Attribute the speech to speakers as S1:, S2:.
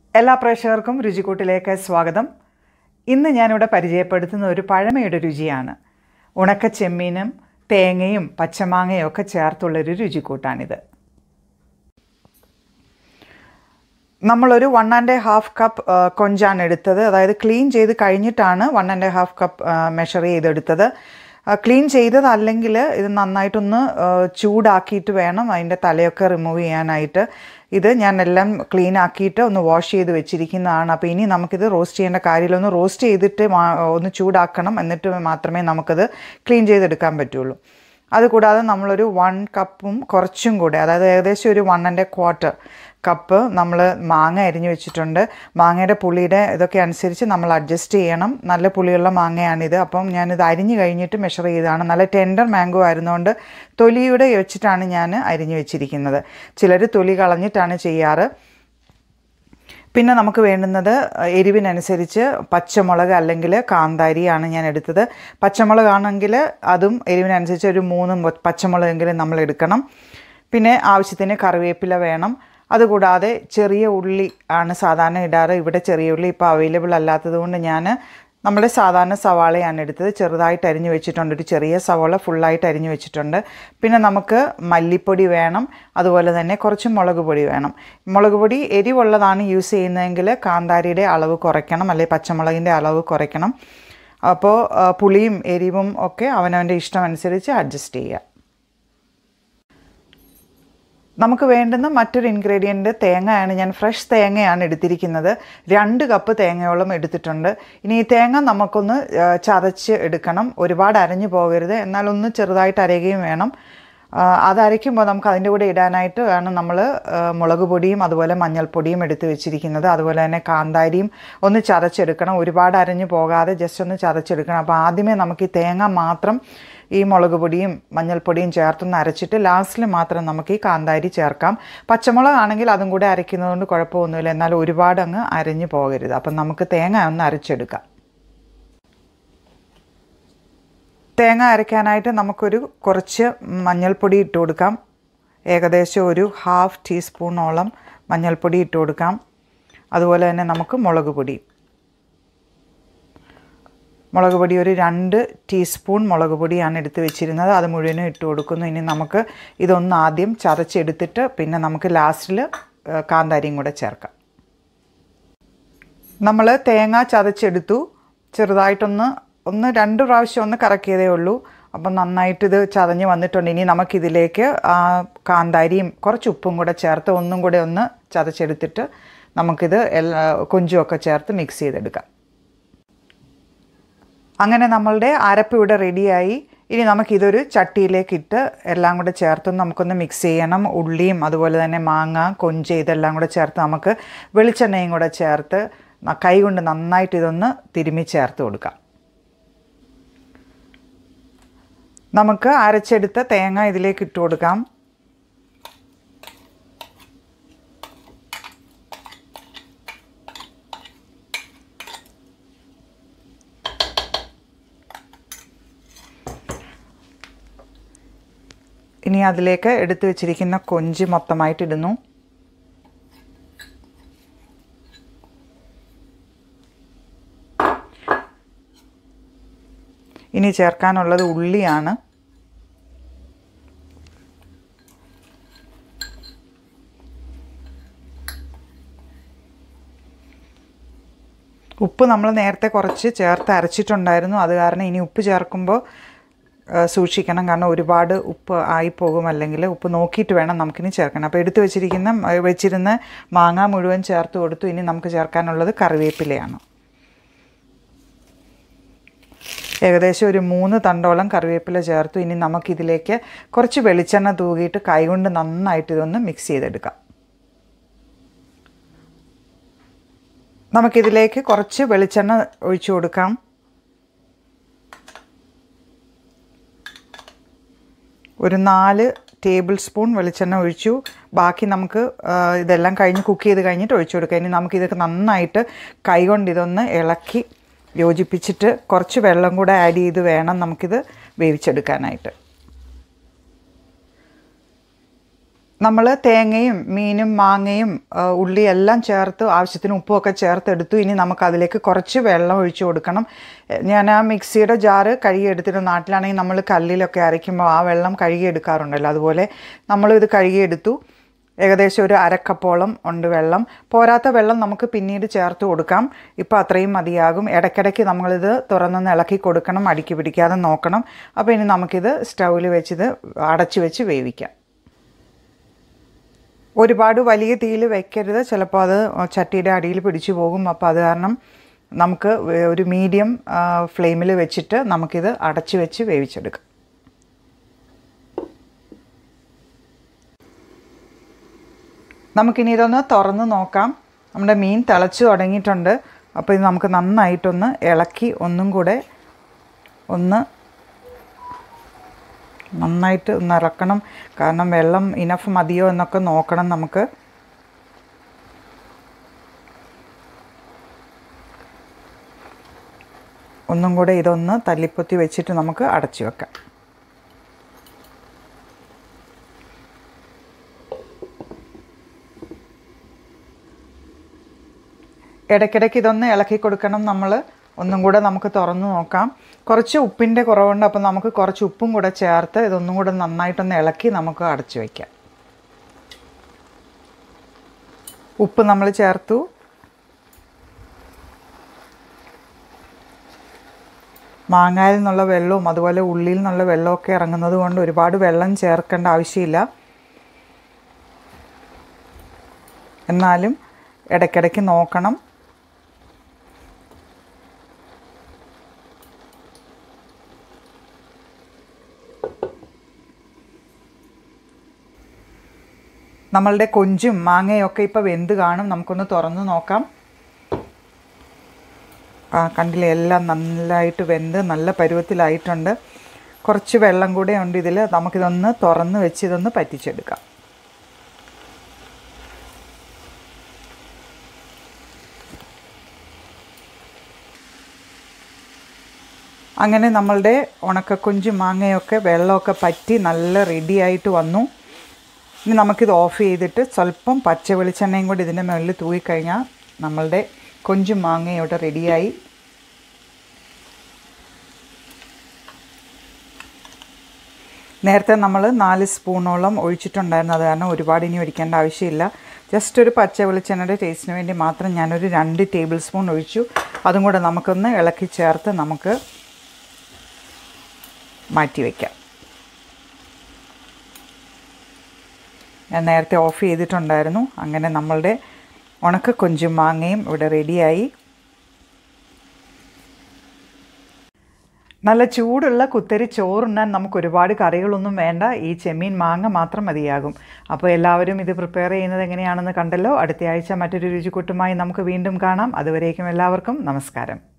S1: എല്ലാ പ്രേക്ഷകർക്കും രുചിക്കൂട്ടിലേക്ക് സ്വാഗതം ഇന്ന് ഞാനിവിടെ പരിചയപ്പെടുത്തുന്ന ഒരു പഴമയുടെ രുചിയാണ് ഉണക്ക ചെമ്മീനും തേങ്ങയും പച്ചമാങ്ങയും ഒക്കെ ചേർത്തുള്ളൊരു രുചിക്കൂട്ടാണിത് നമ്മളൊരു വൺ ആൻഡ് ഹാഫ് കപ്പ് കൊഞ്ചാണ് എടുത്തത് അതായത് ക്ലീൻ ചെയ്ത് കഴിഞ്ഞിട്ടാണ് one and half cup measure ചെയ്തെടുത്തത് ക്ലീൻ ചെയ്തതല്ലെങ്കിൽ ഇത് നന്നായിട്ടൊന്ന് ചൂടാക്കിയിട്ട് വേണം അതിൻ്റെ തലയൊക്കെ റിമൂവ് ചെയ്യാനായിട്ട് ഇത് ഞാൻ എല്ലാം ക്ലീൻ ആക്കിയിട്ട് ഒന്ന് വാഷ് ചെയ്ത് വെച്ചിരിക്കുന്നതാണ് അപ്പോൾ ഇനി നമുക്കിത് റോസ്റ്റ് ചെയ്യേണ്ട കാര്യമില്ല ഒന്ന് റോസ്റ്റ് ചെയ്തിട്ട് ഒന്ന് ചൂടാക്കണം എന്നിട്ട് മാത്രമേ നമുക്കത് ക്ലീൻ ചെയ്തെടുക്കാൻ പറ്റുള്ളൂ അതുകൂടാതെ നമ്മളൊരു വൺ കപ്പും കുറച്ചും കൂടെ അതായത് ഏകദേശം ഒരു one and a quarter cup നമ്മൾ മാങ്ങ അരിഞ്ഞു വെച്ചിട്ടുണ്ട് മാങ്ങയുടെ പുളിയുടെ ഇതൊക്കെ അനുസരിച്ച് നമ്മൾ അഡ്ജസ്റ്റ് ചെയ്യണം നല്ല പുളിയുള്ള മാങ്ങയാണിത് അപ്പം ഞാനിത് അരിഞ്ഞു കഴിഞ്ഞിട്ട് മെഷർ ചെയ്തതാണ് നല്ല ടെൻഡർ മാംഗോ ആയിരുന്നുകൊണ്ട് തൊലിയുടെ വെച്ചിട്ടാണ് ഞാൻ അരിഞ്ഞു വെച്ചിരിക്കുന്നത് ചിലർ തൊലി കളഞ്ഞിട്ടാണ് ചെയ്യാറ് പിന്നെ നമുക്ക് വേണ്ടുന്നത് എരിവിനനുസരിച്ച് പച്ചമുളക് അല്ലെങ്കിൽ കാന്താരിയാണ് ഞാൻ എടുത്തത് പച്ചമുളകാണെങ്കിൽ അതും എരിവിനനുസരിച്ച് ഒരു മൂന്ന് പച്ചമുളകെങ്കിലും നമ്മൾ എടുക്കണം പിന്നെ ആവശ്യത്തിന് കറിവേപ്പില വേണം അതുകൂടാതെ ചെറിയ ഉള്ളി ആണ് സാധാരണ ഇടാറ് ഇവിടെ ചെറിയ ഉള്ളി ഇപ്പോൾ അവൈലബിൾ അല്ലാത്തത് കൊണ്ട് ഞാൻ നമ്മുടെ സാധാരണ സവാളയാണ് എടുത്തത് ചെറുതായിട്ട് അരിഞ്ഞു വെച്ചിട്ടുണ്ട് ഒരു ചെറിയ സവാള ഫുള്ളായിട്ട് അരിഞ്ഞു വെച്ചിട്ടുണ്ട് പിന്നെ നമുക്ക് മല്ലിപ്പൊടി വേണം അതുപോലെ തന്നെ കുറച്ച് മുളക് പൊടി വേണം മുളക് പൊടി എരിവുള്ളതാണ് യൂസ് ചെയ്യുന്നതെങ്കിൽ കാന്താരിയുടെ അളവ് കുറയ്ക്കണം അല്ലെങ്കിൽ പച്ചമുളകിൻ്റെ അളവ് കുറയ്ക്കണം അപ്പോൾ പുളിയും എരിവും ഒക്കെ അവനവൻ്റെ ഇഷ്ടം അനുസരിച്ച് അഡ്ജസ്റ്റ് ചെയ്യുക നമുക്ക് വേണ്ടുന്ന മറ്റൊരു ഇൻഗ്രീഡിയൻറ്റ് തേങ്ങയാണ് ഞാൻ ഫ്രഷ് തേങ്ങയാണ് എടുത്തിരിക്കുന്നത് രണ്ട് കപ്പ് തേങ്ങയോളം എടുത്തിട്ടുണ്ട് ഇനി ഈ തേങ്ങ നമുക്കൊന്ന് ചതച്ച് എടുക്കണം ഒരുപാട് അരഞ്ഞു പോകരുത് എന്നാൽ ഒന്ന് ചെറുതായിട്ട് അരയുകയും വേണം അത് അരയ്ക്കുമ്പോൾ നമുക്ക് അതിൻ്റെ കൂടെ ഇടാനായിട്ട് വേണം നമ്മൾ മുളക് പൊടിയും അതുപോലെ മഞ്ഞൾപ്പൊടിയും എടുത്ത് വെച്ചിരിക്കുന്നത് അതുപോലെ തന്നെ കാന്താരിയും ഒന്ന് ചതച്ചെടുക്കണം ഒരുപാട് അരഞ്ഞു പോകാതെ ജസ്റ്റ് ഒന്ന് ചതച്ചെടുക്കണം അപ്പോൾ ആദ്യമേ നമുക്ക് ഈ തേങ്ങ മാത്രം ഈ മുളക് പൊടിയും മഞ്ഞൾപ്പൊടിയും ചേർത്തൊന്ന് അരച്ചിട്ട് ലാസ്റ്റിൽ മാത്രം നമുക്ക് ഈ കാന്താരി ചേർക്കാം പച്ചമുളക് ആണെങ്കിൽ അതും കൂടെ അരയ്ക്കുന്നതുകൊണ്ട് കുഴപ്പമൊന്നുമില്ല എന്നാൽ ഒരുപാട് അങ്ങ് അരഞ്ഞു പോകരുത് അപ്പം നമുക്ക് തേങ്ങ ഒന്ന് അരച്ചെടുക്കാം തേങ്ങ അരയ്ക്കാനായിട്ട് നമുക്കൊരു കുറച്ച് മഞ്ഞൾപ്പൊടി ഇട്ട് കൊടുക്കാം ഏകദേശം ഒരു ഹാഫ് ടീസ്പൂണോളം മഞ്ഞൾപ്പൊടി ഇട്ട് കൊടുക്കാം അതുപോലെ തന്നെ നമുക്ക് മുളക് പൊടി മുളക് പൊടി ഒരു രണ്ട് ടീസ്പൂൺ മുളക് പൊടിയാണ് എടുത്ത് വെച്ചിരുന്നത് അത് മുഴുവനും ഇട്ട് കൊടുക്കുന്നു ഇനി നമുക്ക് ഇതൊന്ന് ആദ്യം ചതച്ചെടുത്തിട്ട് പിന്നെ നമുക്ക് ലാസ്റ്റിൽ കാന്താരിയും കൂടെ ചേർക്കാം നമ്മൾ തേങ്ങ ചതച്ചെടുത്തു ചെറുതായിട്ടൊന്ന് ഒന്ന് രണ്ട് പ്രാവശ്യം ഒന്ന് കറക്കിയതേ ഉള്ളൂ അപ്പം നന്നായിട്ട് ഇത് ചതഞ്ഞ് വന്നിട്ടുണ്ട് ഇനി നമുക്കിതിലേക്ക് കാന്താരിയും കുറച്ച് ഉപ്പും കൂടെ ചേർത്ത് ഒന്നും കൂടെ ഒന്ന് ചതച്ചെടുത്തിട്ട് നമുക്കിത് എല്ലാ കൊഞ്ചുമൊക്കെ ചേർത്ത് മിക്സ് ചെയ്തെടുക്കാം അങ്ങനെ നമ്മളുടെ അരപ്പ് ഇവിടെ റെഡിയായി ഇനി നമുക്കിതൊരു ചട്ടിയിലേക്ക് ഇട്ട് എല്ലാം കൂടെ ചേർത്ത് നമുക്കൊന്ന് മിക്സ് ചെയ്യണം ഉള്ളിയും അതുപോലെ തന്നെ മാങ്ങ കൊഞ്ച് ഇതെല്ലാം കൂടെ ചേർത്ത് നമുക്ക് വെളിച്ചെണ്ണയും കൂടെ ചേർത്ത് കൈ കൊണ്ട് നന്നായിട്ട് ഇതൊന്ന് തിരുമ്മി ചേർത്ത് കൊടുക്കാം നമുക്ക് അരച്ചെടുത്ത തേങ്ങ ഇതിലേക്ക് ഇട്ട് കൊടുക്കാം ഇനി അതിലേക്ക് എടുത്തു വെച്ചിരിക്കുന്ന കൊഞ്ച് മൊത്തമായിട്ട് ഇടുന്നു ഇനി ചേർക്കാനുള്ളത് ഉള്ളിയാണ് ഉപ്പ് നമ്മൾ നേരത്തെ കുറച്ച് ചേർത്ത് അരച്ചിട്ടുണ്ടായിരുന്നു അത് കാരണം ഇനി ഉപ്പ് ചേർക്കുമ്പോൾ സൂക്ഷിക്കണം കാരണം ഒരുപാട് ഉപ്പ് ആയിപ്പോകും അല്ലെങ്കിൽ ഉപ്പ് നോക്കിയിട്ട് വേണം നമുക്കിനി ചേർക്കണം അപ്പോൾ എടുത്തു വെച്ചിരിക്കുന്ന വെച്ചിരുന്ന മാങ്ങ മുഴുവൻ ചേർത്ത് കൊടുത്തു ഇനി നമുക്ക് ചേർക്കാനുള്ളത് കറിവേപ്പിലയാണ് ഏകദേശം ഒരു മൂന്ന് തണ്ടോളം കറിവേപ്പില ചേർത്തു ഇനി നമുക്കിതിലേക്ക് കുറച്ച് വെളിച്ചെണ്ണ തൂകിയിട്ട് കൈകൊണ്ട് നന്നായിട്ട് ഇതൊന്ന് മിക്സ് ചെയ്തെടുക്കാം നമുക്കിതിലേക്ക് കുറച്ച് വെളിച്ചെണ്ണ ഒഴിച്ചു കൊടുക്കാം ഒരു നാല് ടേബിൾ സ്പൂൺ വെളിച്ചെണ്ണ ഒഴിച്ചു ബാക്കി നമുക്ക് ഇതെല്ലാം കഴിഞ്ഞ് കുക്ക് ചെയ്ത് കഴിഞ്ഞിട്ട് ഒഴിച്ചു കൊടുക്കാം ഇനി നമുക്കിതൊക്കെ നന്നായിട്ട് കൈകൊണ്ട് ഇതൊന്ന് ഇളക്കി യോജിപ്പിച്ചിട്ട് കുറച്ച് വെള്ളം കൂടെ ആഡ് ചെയ്ത് വേണം നമുക്കിത് വേവിച്ചെടുക്കാനായിട്ട് നമ്മൾ തേങ്ങയും മീനും മാങ്ങയും ആ, ഉള്ളി എല്ലാം ചേർത്ത് ആവശ്യത്തിന് ഉപ്പുമൊക്കെ ചേർത്തെടുത്തു ഇനി നമുക്ക് അതിലേക്ക് കുറച്ച് വെള്ളം ഒഴിച്ചു കൊടുക്കണം എ, ഞാൻ ആ മിക്സിയുടെ ജാറ് കഴുകിയെടുത്തിട്ട് നാട്ടിലാണെങ്കിൽ നമ്മൾ കല്ലിലൊക്കെ അരയ്ക്കുമ്പോൾ ആ വെള്ളം കഴുകിയെടുക്കാറുണ്ടല്ലോ അതുപോലെ നമ്മളും ഇത് കഴുകിയെടുത്തു ഏകദേശം ഒരു അരക്കപ്പോളം ഉണ്ട് വെള്ളം പോരാത്ത വെള്ളം നമുക്ക് പിന്നീട് ചേർത്ത് കൊടുക്കാം ഇപ്പോൾ അത്രയും മതിയാകും ഇടയ്ക്കിടയ്ക്ക് നമ്മളിത് തുറന്നൊന്ന് ഇളക്കി കൊടുക്കണം അടുക്കി പിടിക്കാതെ നോക്കണം അപ്പോൾ ഇനി നമുക്കിത് സ്റ്റൗവിൽ വെച്ചിത് അടച്ചു വെച്ച് വേവിക്കാം ഒരുപാട് വലിയ തീയിൽ വെക്കരുത് ചിലപ്പോൾ അത് ചട്ടിയുടെ അടിയിൽ പിടിച്ചു പോകും അപ്പോൾ അത് കാരണം നമുക്ക് വേ- ഒരു മീഡിയം ഫ്ലെയിമിൽ വെച്ചിട്ട് നമുക്കിത് അടച്ചു വെച്ച് വേവിച്ചെടുക്കാം നമുക്കിനി ഇതൊന്ന് തുറന്ന് നോക്കാം നമ്മുടെ മീൻ തിളച്ച് തുടങ്ങിയിട്ടുണ്ട് അപ്പോൾ ഇത് നമുക്ക് നന്നായിട്ടൊന്ന് ഇളക്കി ഒന്നും കൂടെ ഒന്ന് നന്നായിട്ട് ഒന്ന് ഇറക്കണം കാരണം വെള്ളം ഇനഫ് മതിയോ എന്നൊക്കെ നോക്കണം നമുക്ക് ഒന്നും കൂടെ ഇതൊന്ന് തല്ലിപ്പൊത്തി വെച്ചിട്ട് നമുക്ക് അടച്ചു വെക്കാം ഇടയ്ക്കിടയ്ക്ക് ഇതൊന്ന് ഇളക്കി കൊടുക്കണം നമ്മൾ ഒന്നും കൂടെ നമുക്ക് തുറന്ന് നോക്കാം കുറച്ച് ഉപ്പിൻ്റെ കുറവുണ്ട് അപ്പം നമുക്ക് കുറച്ച് ഉപ്പും കൂടെ ചേർത്ത് ഇതൊന്നും കൂടെ നന്നായിട്ടൊന്ന് ഇളക്കി നമുക്ക് അടച്ചു വയ്ക്കാം ഉപ്പ് നമ്മൾ ചേർത്തു മാങ്ങയിൽ നിന്നുള്ള വെള്ളവും അതുപോലെ ഉള്ളിയിൽ നിന്നുള്ള വെള്ളമൊക്കെ ഇറങ്ങുന്നത് കൊണ്ട് ഒരുപാട് വെള്ളം ചേർക്കേണ്ട ആവശ്യമില്ല എന്നാലും ഇടയ്ക്കിടയ്ക്ക് നോക്കണം നമ്മളുടെ കൊഞ്ചും മാങ്ങയൊക്കെ ഇപ്പോൾ വെന്ത് കാണും നമുക്കൊന്ന് തുറന്ന് നോക്കാം ആ കണ്ടില്ലേ എല്ലാം നല്ലതായിട്ട് വെന്ത് നല്ല പരുവത്തിലായിട്ടുണ്ട് കുറച്ച് വെള്ളം കൂടെ ഉണ്ട് ഇതിൽ നമുക്കിതൊന്ന് തുറന്ന് വെച്ച് ഇതൊന്ന് പറ്റിച്ചെടുക്കാം അങ്ങനെ നമ്മളുടെ ഉണക്കക്കൊഞ്ചും മാങ്ങയൊക്കെ വെള്ളമൊക്കെ പറ്റി നല്ല റെഡിയായിട്ട് വന്നു ഇനി നമുക്കിത് ഓഫ് ചെയ്തിട്ട് സ്വല്പം പച്ച വെളിച്ചെണ്ണയും കൂടി ഇതിൻ്റെ മുകളിൽ തൂയിക്കഴിഞ്ഞാൽ നമ്മളുടെ കൊഞ്ചും മാങ്ങയും ഇവിടെ റെഡിയായി നേരത്തെ നമ്മൾ നാല് സ്പൂണോളം ഒഴിച്ചിട്ടുണ്ടായിരുന്നു അത് കാരണം ഒരുപാട് ഇനി ഒഴിക്കേണ്ട ആവശ്യമില്ല ജസ്റ്റ് ഒരു പച്ച വെളിച്ചെണ്ണയുടെ ടേസ്റ്റിന് വേണ്ടി മാത്രം ഞാനൊരു രണ്ട് ടേബിൾ സ്പൂൺ ഒഴിച്ചു അതും കൂടെ നമുക്കൊന്ന് ഇളക്കി ചേർത്ത് നമുക്ക് മാറ്റി വയ്ക്കാം ഞാൻ നേരത്തെ ഓഫ് ചെയ്തിട്ടുണ്ടായിരുന്നു അങ്ങനെ നമ്മളുടെ ഉണക്ക കൊഞ്ചും മാങ്ങയും ഇവിടെ റെഡിയായി നല്ല ചൂടുള്ള കുത്തരി ചോറുണ്ണാൻ നമുക്ക് ഒരുപാട് കറികളൊന്നും വേണ്ട ഈ ചെമ്മീൻ മാങ്ങ മാത്രം മതിയാകും അപ്പോൾ എല്ലാവരും ഇത് പ്രിപ്പയർ ചെയ്യുന്നത് എങ്ങനെയാണെന്ന് കണ്ടല്ലോ അടുത്ത ആഴ്ച മറ്റൊരു രുചിക്കൂട്ടുമായി നമുക്ക് വീണ്ടും കാണാം അതുവരേക്കും എല്ലാവർക്കും നമസ്കാരം